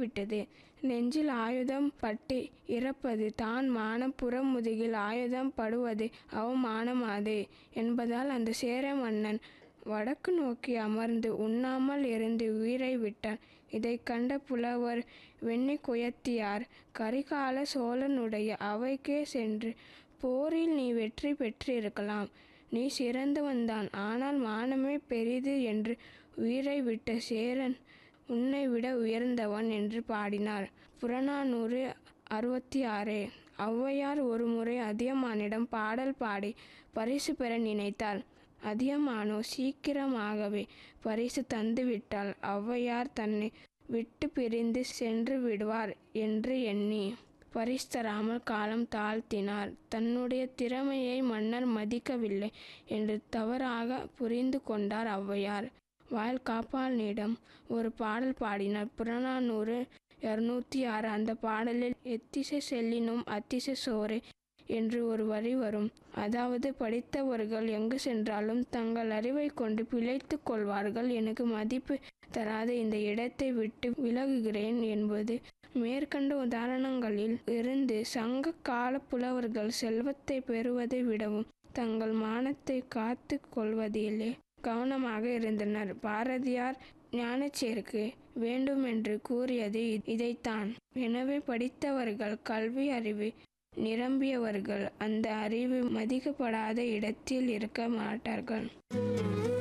விட்டது நெஞ்சில் ஆயுதம் பட்டு இறப்பது தான் மானம் புறமுதுகில் ஆயுதம் படுவது அவமானமாது என்பதால் அந்த சேர மன்னன் வடக்கு நோக்கி அமர்ந்து உண்ணாமல் இருந்து உயிரை விட்டான் இதை கண்ட புலவர் வெண்ணிக்குயத்தியார் கரிகால சோழனுடைய அவைக்கே சென்று போரில் நீ வெற்றி பெற்றிருக்கலாம் நீ சிறந்தவன்தான் ஆனால் மானமே பெரிது என்று உயிரை விட்ட சேரன் உன்னை விட உயர்ந்தவன் என்று பாடினார் புறநானூறு அறுபத்தி ஆறு ஔவையார் ஒருமுறை அதியமானிடம் பாடல் பாடி பரிசு பெற நினைத்தாள் அதியமானோ சீக்கிரமாகவே பரிசு தந்துவிட்டால் ஔவையார் தன்னை விட்டு பிரிந்து சென்று விடுவார் என்று எண்ணி பரிசு தராமல் காலம் தாழ்த்தினார் தன்னுடைய திறமையை மன்னர் மதிக்கவில்லை என்று தவறாக புரிந்து கொண்டார் ஔவையார் வாயில் காப்பாளனிடம் ஒரு பாடல் பாடினார் புறநானூறு இருநூத்தி ஆறு அந்த பாடலில் எத்திசை செல்லினும் அத்திசை சோறு என்று ஒரு வரி வரும் அதாவது படித்தவர்கள் எங்கு சென்றாலும் தங்கள் அறிவை கொண்டு பிழைத்து கொள்வார்கள் எனக்கு மதிப்பு தராத இந்த இடத்தை விட்டு விலகுகிறேன் என்பது மேற்கண்ட உதாரணங்களில் இருந்து சங்க கால புலவர்கள் செல்வத்தை பெறுவதை விடவும் தங்கள் மானத்தை காத்து கொள்வதிலே கவனமாக இருந்தனர் பாரதியார் ஞானச்சேருக்கு வேண்டுமென்று கூறியது இதைத்தான் எனவே படித்தவர்கள் கல்வி அறிவு நிரம்பியவர்கள் அந்த அறிவு மதிக்கப்படாத இடத்தில் இருக்க மாட்டார்கள்